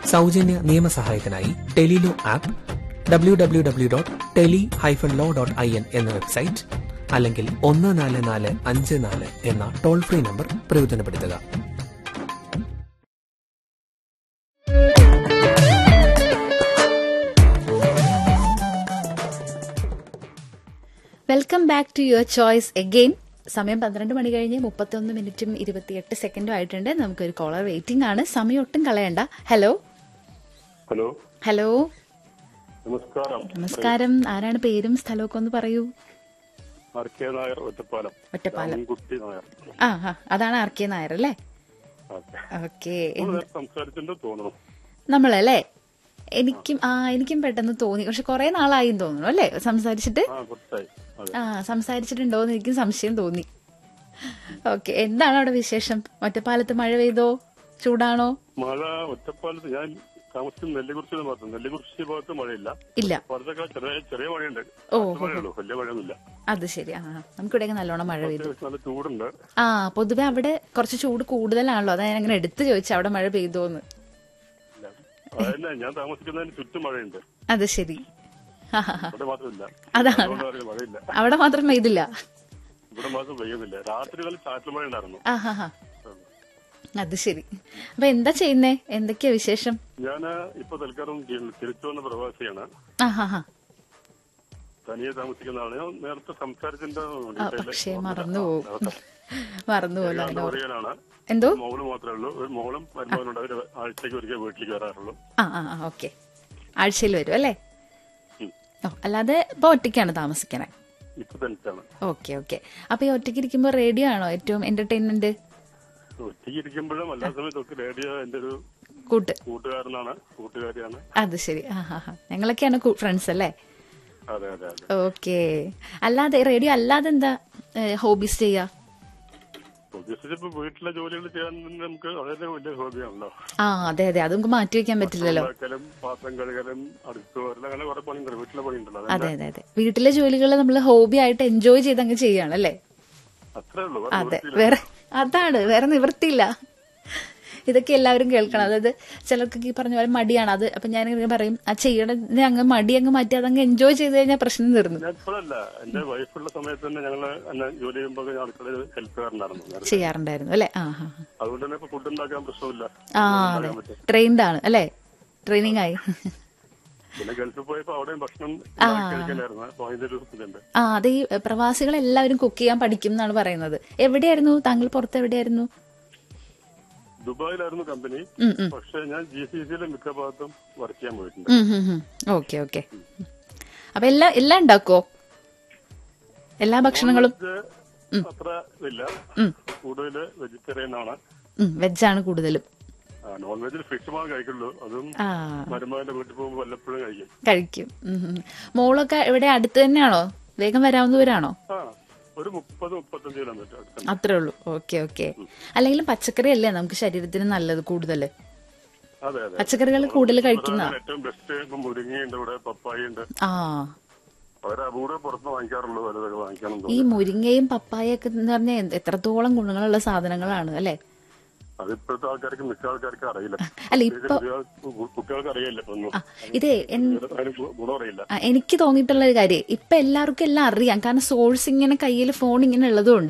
സൗജന്യ നിയമസഹായത്തിനായി Tele Law app W W W dot tele hyphen law dot I N എന്ന website അല്ലെങ്കിൽ ഒന്ന് നാല് നാല് അഞ്ച് നാല് എന്ന ടോൾ ഫ്രീ നമ്പർ പ്രയോജനപ്പെടുത്തുക welcome back to your choice again സമയം പന്ത്രണ്ട് മണി കഴിഞ്ഞ് മുപ്പത്തൊന്ന് മിനിറ്റും ഇരുപത്തിയെട്ട് സെക്കൻഡും ആയിട്ടുണ്ട് നമുക്കൊരു കോളർ വെയിറ്റിംഗ് ആണ് സമയം ഒട്ടും കളയണ്ട ഹലോ ഹലോ ഹലോ നമസ്കാരം നമസ്കാരം ആരാണ് പേരും സ്ഥലമൊക്കെ ഒന്ന് പറയൂ ആർ കെ നായർ ഒറ്റപ്പാലം ഒറ്റപ്പാലം കുട്ടി നായർ ആ ആ അതാണ് ആർ കെ നായർ അല്ലേ ഓക്കെ ഓക്കെ നമ്മൾ നേരത്തെ സംസാരിച്ചിട്ടുണ്ട് തോന്നുന്നു നമ്മളല്ലേ എനിക്കും ആ എനിക്കും പെട്ടെന്ന് തോന്നി പക്ഷെ കുറെ നാളായി എന്ന് തോന്നുന്നു അല്ലേ സംസാരിച്ചിട്ട് ആ കുറച്ചായി അതെ ആ സംസാരിച്ചിട്ടുണ്ടോ എന്ന് എനിക്ക് സംശയം തോന്നി ഓക്കെ എന്താണ് അവിടെ വിശേഷം ഒറ്റപ്പാലത്ത് മഴ പെയ്തോ ചൂടാണോ മഴ ഒറ്റപ്പാലത്ത് ഞാൻ താമസിക്കുന്ന നെല്ലിക്കുറിശി ഭാഗത്ത് നെല്ലിക്കുറിശി ഭാഗത്ത് മഴയില്ല ഇല്ല പുറത്തൊക്കെ ചെറിയ ചെറിയ മഴയുണ്ട് ഓ, കുറച്ച് മഴയുള്ളൂ വലിയ മഴയൊന്നുമില്ല അത് ശരി ആ നമുക്കിവിടെയൊക്കെ നല്ലോണം മഴ പെയ്തു അത്യാവശ്യം നല്ല ചൂടുണ്ട് ആ പൊതുവെ അവിടെ കുറച്ച് ചൂട് കൂടുതലാണല്ലോ അതാ ഞാൻ അങ്ങനെ എടുത്തു ചോദിച്ചു അവിടെ മഴ പെയ്തോന്ന് ഇല്ല. അതന്നെ ഞാൻ താമസിക്കുന്നതിന് ചുറ്റും മഴയുണ്ട് അത് ശരി ആ, ആ, ആ. ഇവിടെ മാത്രമില്ല അതാണ്. അതുകൊണ്ട് അറിയാം മഴയില്ല അവിടെ മാത്രം പെയ്തില്ല ഇവിടെ മാത്രം പെയ്യുന്നില്ല രാത്രികളിൽ ചാറ്റൽ മഴ ഉണ്ടായിരുന്നു ആ ഹാ ഹാ അത് ശരി അപ്പൊ എന്താ ചെയ്യുന്നേ എന്തൊക്കെയാ വിശേഷം ഞാൻ ഇപ്പൊ തൽക്കാലം തിരിച്ചു വന്ന പ്രവാസിയാണ് ആ ഹാ ഹാ തനിയെ താമസിക്കുന്ന ആളാണ് ഞാൻ നേരത്തെ സംസാരിച്ചിട്ട് ആ, പക്ഷേ മറന്നു പോകും മറന്നു പോകും അതിനോട് പറയാനാണ് എന്തോ മോള് മാത്രമേ ഉള്ളൂ ഒരു മോളും മരുമകനുണ്ട് അവര് ആഴ്ചക്ക് ഒരിക്കൽ വീട്ടിലേക്ക് വരാറുള്ളൂ ആ ആ ആ ഓക്കെ ആഴ്ചയിൽ വരും അല്ലേ ഉം. ഓ അല്ലാതെ ഇപ്പൊ ഒറ്റയ്ക്കാണ് താമസിക്കണേ ഇപ്പൊ തനിച്ചാണ് ഓക്കെ ഓക്കെ അപ്പൊ ഈ ഒറ്റയ്ക്ക് ഇരിക്കുമ്പോ റേഡിയോ ആണോ ഏറ്റവും എന്റർടൈൻമെന്റ് ഒറ്റയ്ക്ക് ഇരിക്കുമ്പോഴും എല്ലാ സമയത്തൊക്കെ റേഡിയോ എന്റെ ഒരു കൂട്ട് കൂട്ടുകാരനാണ് കൂട്ടുകാരിയാണ് അത് ശരി ആ ഹാ ഹാ ഞങ്ങളൊക്കെയാണ് ഫ്രണ്ട്സ് അല്ലേ അതെ അതെ അതെ ഓക്കെ അല്ലാതെ റേഡിയോ അല്ലാതെ എന്താ ഹോബീസ് ചെയ്യാ ഉദ്ദേശിച്ച് ഇപ്പൊ വീട്ടിലെ ജോലികൾ ചെയ്യാൻ തന്നെ നമുക്ക് വളരെ വലിയ ഹോബിയാണല്ലോ ആ അതെ അതെ അത് നമുക്ക് മാറ്റി വെക്കാൻ പറ്റില്ലല്ലോ ഉണ്ടാക്കലും പാത്രം കഴുകലും അടുത്ത് വരലും അങ്ങനെ കുറെ പണിയുണ്ടല്ലോ വീട്ടിലെ പണിയുണ്ടല്ലോ അതെ അതെ അതെ വീട്ടിലെ ജോലികൾ നമ്മൾ ഹോബി ആയിട്ട് എൻജോയ് ചെയ്ത് അങ്ങ് ചെയ്യാണ് അല്ലേ അത്രേ ഉള്ളൂ അതെ വേറെ അതാണ് വേറെ നിവൃത്തിയില്ല ഇതൊക്കെ എല്ലാവരും കേൾക്കണം അതായത് ചിലർക്കൊക്കെ ഈ പറഞ്ഞ പോലെ മടിയാണ് അത് അപ്പൊ ഞാൻ ഇങ്ങനെ പറയും ആ ചെയ്യണതിന് അങ്ങ് മടി അങ്ങ് മാറ്റി അതങ്ങ് എൻജോയ് ചെയ്ത് കഴിഞ്ഞാൽ പ്രശ്നം തീർന്നു ഞാൻ ഇപ്പോഴല്ല എന്റെ വൈഫുള്ള സമയത്ത് തന്നെ ഞങ്ങള് എന്നെ ജോലി ചെയ്യുമ്പോൾ ഞാൻ അടുക്കളയിൽ ഹെൽപ്പുകാരനായിരുന്നു നേരത്തെ. ചെയ്യാറുണ്ടായിരുന്നു അല്ലെ ആ ഹാ അതുകൊണ്ട് തന്നെ ഇപ്പൊ ഫുഡ് ഉണ്ടാക്കാൻ പ്രശ്നമില്ല ആ അതെ ട്രെയിൻഡ് ആണ് അല്ലേ ട്രെയിനിങ് ആയി പിന്നെ ഗൾഫിൽ പോയപ്പോ അവിടെയും ഭക്ഷണം ഉണ്ടാക്കി കഴിക്കലായിരുന്നു അപ്പൊ അതിന്റെ ഒരു ഇതുണ്ട് ആ അത് ഈ പ്രവാസികൾ എല്ലാവരും കുക്ക് ചെയ്യാൻ പഠിക്കും എന്നാണ് പറയുന്നത് എവിടെയായിരുന്നു താങ്കൾ പുറത്ത് എവിടെയായിരുന്നു ദുബായിലായിരുന്നു കമ്പനി ഉം, ഉം. പക്ഷെ ഞാൻ ജി സി സിയിലെ മിക്ക ഭാഗത്തും വർക്ക് ചെയ്യാൻ പോയിട്ടുണ്ട് ഓക്കെ ഓക്കെ അപ്പൊ എല്ലാം എല്ലാം ഉണ്ടാക്കോ എല്ലാ ഭക്ഷണങ്ങളും ഇത് അത്ര ഇല്ല കൂടുതൽ വെജിറ്റേറിയൻ ആണ് വെജാണ് കൂടുതലും നോൺ വെജിൽ ഫിഷ് മാത്രം കഴിക്കുള്ളൂ അതും ആ മരുമകന്റെ വീട്ടിൽ പോകുമ്പോൾ വല്ലപ്പോഴും കഴിക്കും കഴിക്കും ഉം, ഉം. മോളൊക്കെ ഇവിടെ അടുത്ത് തന്നെയാണോ വേഗം വരാവുന്നവരാണോ ആ ഒരു മുപ്പത് മുപ്പത്തഞ്ച് കിലോമീറ്റർ അടുത്തുണ്ട് അത്രേ ഉള്ളൂ ഓക്കെ ഓക്കെ അല്ലെങ്കിലും പച്ചക്കറി അല്ലേ നമുക്ക് ശരീരത്തിന് നല്ലത് കൂടുതൽ അതെ അതെ പച്ചക്കറികൾ കൂടുതൽ കഴിക്കുന്ന അതാണ് ഏറ്റവും ബെസ്റ്റ് ഇപ്പൊ മുരിങ്ങയുണ്ട് ഇവിടെ പപ്പായ ഉണ്ട് ആ അവരെ അപൂർവം പുറത്ത് വാങ്ങിക്കാറുള്ളൂ വലുതൊക്കെ വാങ്ങിക്കണം ഈ തോന്നുന്നു മുരിങ്ങയും പപ്പായൊക്കെ എന്ന് പറഞ്ഞാൽ എന്ത്- എത്രത്തോളം ഗുണങ്ങളുള്ള സാധനങ്ങളാണ് അല്ലെ അത് ഇപ്പോഴത്തെ ആൾക്കാർക്ക് മിക്ക ആൾക്കാർക്ക് അറിയില്ല അല്ല ഇപ്പൊ ചെറിയ കുട്ടികൾക്ക് അറിയില്ല ഇപ്പൊ ഒന്നും ആ, ഇതേ എൻ- അതിന് ഗു- ഗുണം അറിയില്ല ആ, എനിക്ക് തോന്നിയിട്ടുള്ള ഒരു കാര്യം ഇപ്പൊ എല്ലാവർക്കും എല്ലാം അറിയാം കാരണം സോഴ്സ് ഇങ്ങനെ കയ്യിൽ ഫോൺ ഇങ്ങനെ ഉള്ളതുകൊണ്ട്